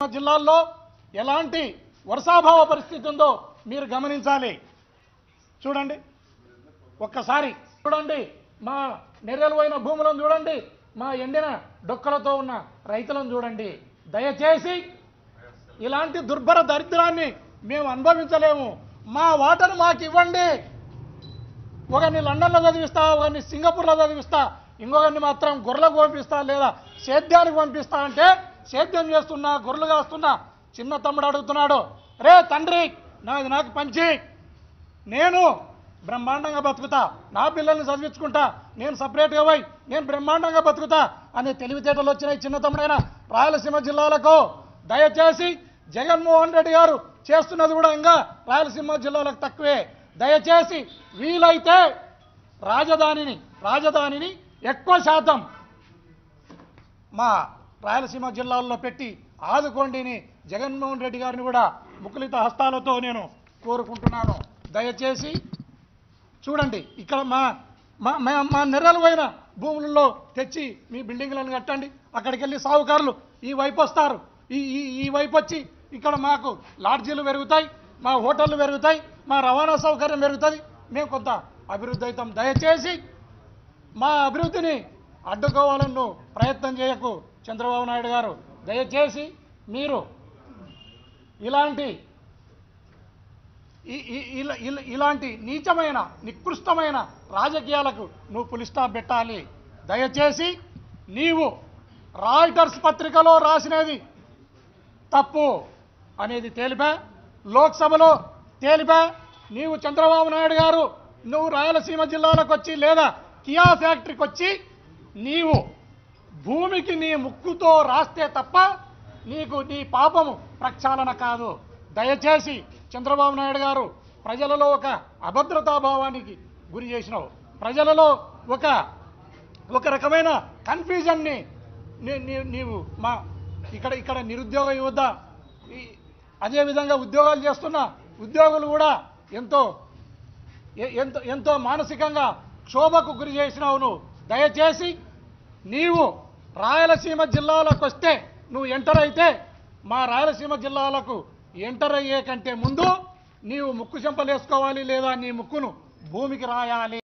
జిల్లాల్లో ఎలాంటి వర్షాభావ పరిస్థితి ఉందో మీరు గమనించాలి చూడండి ఒక్కసారి చూడండి మా నెర్రెలువైన భూములను చూడండి మా ఎండిన డొక్కలతో ఉన్న రైతులను చూడండి దయచేసి ఇలాంటి దుర్భర దరిద్రాన్ని మేము అనుభవించలేము మా వాటను మాకు ఇవ్వండి ఒకరిని లండన్లో చదివిస్తా ఒకరిని సింగపూర్లో చదివిస్తా ఇంకొకరిని మాత్రం గొర్రెలకు పంపిస్తా లేదా సేద్యానికి పంపిస్తా అంటే సేద్యం చేస్తున్నా గొర్రెలు కాస్తున్నా చిన్న తమ్ముడు అడుగుతున్నాడు రే తండ్రి నాది నాకు పంచి నేను బ్రహ్మాండంగా బతుకుతా నా పిల్లల్ని చదివించుకుంటా నేను సపరేట్గా పోయి నేను బ్రహ్మాండంగా బతుకుతా అనే తెలివితేటలు వచ్చినాయి చిన్న తమ్ముడైన రాయలసీమ జిల్లాలకు దయచేసి జగన్మోహన్ రెడ్డి గారు చేస్తున్నది కూడా ఇంకా రాయలసీమ జిల్లాలకు తక్కువే దయచేసి వీలైతే రాజధానిని రాజధానిని ఎక్కువ శాతం మా రాయలసీమ జిల్లాల్లో పెట్టి ఆదుకోండిని జగన్మోహన్ రెడ్డి గారిని కూడా ముకులిత హస్తాలతో నేను కోరుకుంటున్నాను దయచేసి చూడండి ఇక్కడ మా మా మా- మా నెర్రలువైన భూములలో తెచ్చి మీ బిల్డింగ్లను కట్టండి అక్కడికి వెళ్ళి సావుకారులు ఈ వైపు వస్తారు ఈ ఈ ఈ వైపు వచ్చి ఇక్కడ మాకు లాడ్జీలు పెరుగుతాయి మా హోటళ్ళు పెరుగుతాయి మా రవాణా సౌకర్యం పెరుగుతుంది మేము కొంత అభివృద్ధి అవుతాం దయచేసి మా అభివృద్ధిని అడ్డుకోవాలని నువ్వు ప్రయత్నం చేయకు చంద్రబాబు నాయుడు గారు దయచేసి మీరు ఇలాంటి ఈ- ఈ- ఇలా- ఇలా- ఇలాంటి నీచమైన నికృష్టమైన రాజకీయాలకు నువ్వు పులి స్టాప్ పెట్టాలి దయచేసి నీవు రాయిటర్స్ పత్రికలో రాసినది తప్పు అనేది తేలిపా లోక్సభలో తేలిపా నీవు చంద్రబాబు నాయుడు గారు నువ్వు రాయలసీమ జిల్లాలకు వచ్చి లేదా కియా ఫ్యాక్టరీకి వచ్చి నీవు భూమికి నీ ముక్కుతో రాస్తే తప్ప నీకు నీ పాపము ప్రక్షాళన కాదు దయచేసి చంద్రబాబు నాయుడు గారు ప్రజలలో ఒక అభద్రతా భావానికి గురి చేసినావు ప్రజలలో ఒక ఒక రకమైన కన్ఫ్యూజన్ని నీ- నీ- నీవు మా ఇక్కడ ఇక్కడ నిరుద్యోగ యువత ఈ- అదేవిధంగా ఉద్యోగాలు చేస్తున్న ఉద్యోగులు కూడా ఎంతో ఎ- ఎంతో ఎంతో మానసికంగా క్షోభకు గురి చేసినావు నువ్వు దయచేసి నీవు రాయలసీమ జిల్లాలకు వస్తే నువ్వు ఎంటర్ అయితే మా రాయలసీమ జిల్లాలకు ఎంటర్ అయ్యే కంటే ముందు నీవు ముక్కు చెంపలేసుకోవాలి లేదా నీ ముక్కును భూమికి రాయాలి